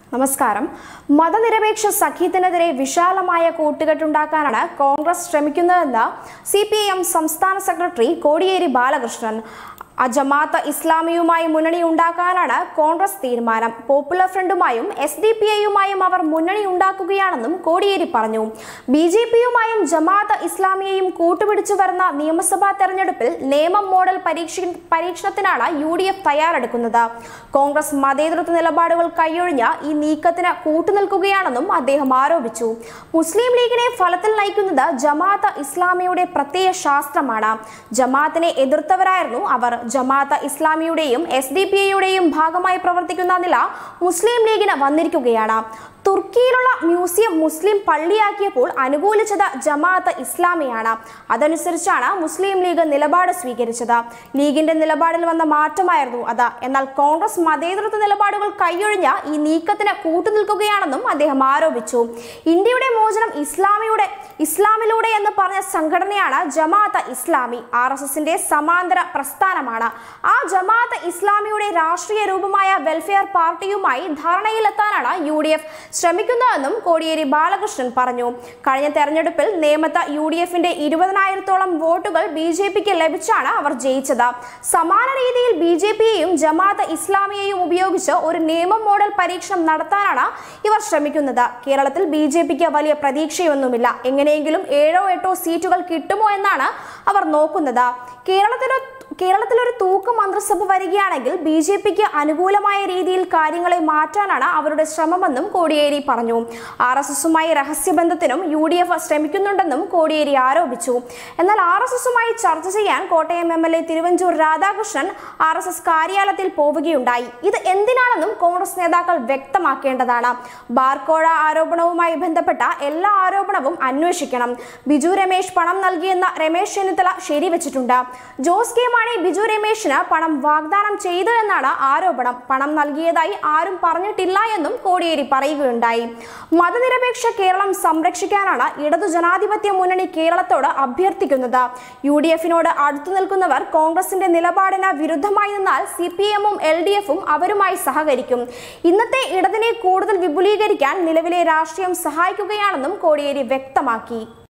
നമസ്കാരം മതനിരപേക്ഷ സഖ്യത്തിനെതിരെ വിശാലമായ കൂട്ടുകെട്ടുണ്ടാക്കാനാണ് കോൺഗ്രസ് ശ്രമിക്കുന്നതെന്ന് സി പി എം സംസ്ഥാന സെക്രട്ടറി കോടിയേരി ബാലകൃഷ്ണൻ അജമാത്ത് ഇസ്ലാമിയുമായി മുന്നണി ഉണ്ടാക്കാനാണ് കോൺഗ്രസ് തീരുമാനം പോപ്പുലർ ഫ്രണ്ടുമായും എസ് ഡി പി ഐയുമായും അവർ മുന്നണി ഉണ്ടാക്കുകയാണെന്നും കോടിയേരി പറഞ്ഞു ബി ജെ പിയുമായും ജമാഅത്ത് ഇസ്ലാമിയെയും കൂട്ടുപിടിച്ചു വരുന്ന നിയമസഭാ തെരഞ്ഞെടുപ്പിൽ നിയമം മോഡൽ പരീക്ഷ പരീക്ഷണത്തിനാണ് യു ഡി എഫ് തയ്യാറെടുക്കുന്നത് കോൺഗ്രസ് മതേതരത്വ നിലപാടുകൾ കൈയൊഴിഞ്ഞ ഈ നീക്കത്തിന് കൂട്ടുനിൽക്കുകയാണെന്നും അദ്ദേഹം ആരോപിച്ചു മുസ്ലിം ലീഗിനെ ഫലത്തിൽ നയിക്കുന്നത് ജമാഅത്ത് ഇസ്ലാമിയുടെ പ്രത്യയ ശാസ്ത്രമാണ് ജമാഅത്തിനെ എതിർത്തവരായിരുന്നു അവർ ജമാഅത്ത് ഇസ്ലാമിയുടെയും എസ് ഡി പി ഐയുടെയും ഭാഗമായി പ്രവർത്തിക്കുന്ന നില മുസ്ലിം ലീഗിന് വന്നിരിക്കുകയാണ് തുർക്കിയിലുള്ള മ്യൂസിയം മുസ്ലിം പള്ളിയാക്കിയപ്പോൾ അനുകൂലിച്ചത് ജമാഅത്ത് ഇസ്ലാമിയാണ് അതനുസരിച്ചാണ് മുസ്ലിം ലീഗ് നിലപാട് സ്വീകരിച്ചത് ലീഗിന്റെ നിലപാടിൽ വന്ന മാറ്റമായിരുന്നു അത് എന്നാൽ കോൺഗ്രസ് മതേതരത്വ നിലപാടുകൾ കൈയൊഴിഞ്ഞ ഈ നീക്കത്തിന് കൂട്ടുനിൽക്കുകയാണെന്നും അദ്ദേഹം ആരോപിച്ചു ഇന്ത്യയുടെ മോചനം ഇസ്ലാമിയുടെ ഇസ്ലാമിലൂടെ എന്ന് പറഞ്ഞ സംഘടനയാണ് ജമാഅത്ത് ഇസ്ലാമി ആർ എസ് എസിന്റെ സമാന്തര പ്രസ്ഥാനമാണ് ആ ജമാഅത്ത് ഇസ്ലാമിയുടെ രാഷ്ട്രീയ രൂപമായ വെൽഫെയർ പാർട്ടിയുമായി ധാരണയിലെത്താനാണ് യു ഡി എഫ് ശ്രമിക്കുന്നതെന്നും കോടിയേരി ബാലകൃഷ്ണൻ പറഞ്ഞു കഴിഞ്ഞ തെരഞ്ഞെടുപ്പിൽ നേമത്ത യു ഡി എഫിന്റെ ഇരുപതിനായിരത്തോളം വോട്ടുകൾ ബി ജെ പിക്ക് ലഭിച്ചാണ് അവർ ജയിച്ചത് സമാന രീതിയിൽ ബി ജെ പിയെയും ജമാഅത്ത് ഇസ്ലാമിയെയും ഉപയോഗിച്ച് ഒരു നിയമം മോഡൽ പരീക്ഷണം നടത്താനാണ് ഇവർ ശ്രമിക്കുന്നത് കേരളത്തിൽ ബി ജെ പിക്ക് വലിയ പ്രതീക്ഷയൊന്നുമില്ല എങ്ങനെയെങ്കിലും ഏഴോ എട്ടോ സീറ്റുകൾ കിട്ടുമോ എന്നാണ് അവർ നോക്കുന്നത് കേരളത്തിലെ കേരളത്തിൽ ഒരു തൂക്ക് മന്ത്രിസഭ വരികയാണെങ്കിൽ ബി ജെ പിക്ക് അനുകൂലമായ രീതിയിൽ കാര്യങ്ങളെ മാറ്റാനാണ് അവരുടെ ശ്രമമെന്നും കോടിയേരി പറഞ്ഞു ആർ എസ് എസുമായി രഹസ്യബന്ധത്തിനും യു ഡി എഫ് ശ്രമിക്കുന്നുണ്ടെന്നും കോടിയേരി ആരോപിച്ചു എന്നാൽ ആർ എസ് എസുമായി ചർച്ച ചെയ്യാൻ Kottayam M L A Thiruvanchoor Radhakrishnan R S S കാര്യാലയത്തിൽ പോവുകയുണ്ടായി ഇത് എന്തിനാണെന്നും കോൺഗ്രസ് നേതാക്കൾ വ്യക്തമാക്കേണ്ടതാണ് ബാർക്കോഴ ആരോപണവുമായി ബന്ധപ്പെട്ട എല്ലാ ആരോപണവും അന്വേഷിക്കണം ബിജു രമേശ് പണം നൽകിയെന്ന രമേശ് ചെന്നിത്തല ശരിവെച്ചിട്ടുണ്ട് ജോസ് കെ മാണി ബിജു രമേശിന് പണം വാഗ്ദാനം ചെയ്തു എന്നാണ് ആരോപണം പണം നൽകിയതായി ആരും പറഞ്ഞിട്ടില്ല എന്നും കോടിയേരി പറയുകയുണ്ടായി മതനിരപേക്ഷ കേരളം സംരക്ഷിക്കാനാണ് ഇടതു ജനാധിപത്യ മുന്നണി കേരളത്തോട് അഭ്യർത്ഥിക്കുന്നത് യു ഡി എഫിനോട് അടുത്തു നിൽക്കുന്നവർ കോൺഗ്രസിന്റെ നിലപാടിന് വിരുദ്ധമായി നിന്നാൽ സി പി എമ്മും എൽ ഡി എഫും അവരുമായി സഹകരിക്കും ഇന്നത്തെ ഇടതിനെ കൂടുതൽ വിപുലീകരിക്കാൻ നിലവിലെ രാഷ്ട്രീയം സഹായിക്കുകയാണെന്നും കോടിയേരി വ്യക്തമാക്കി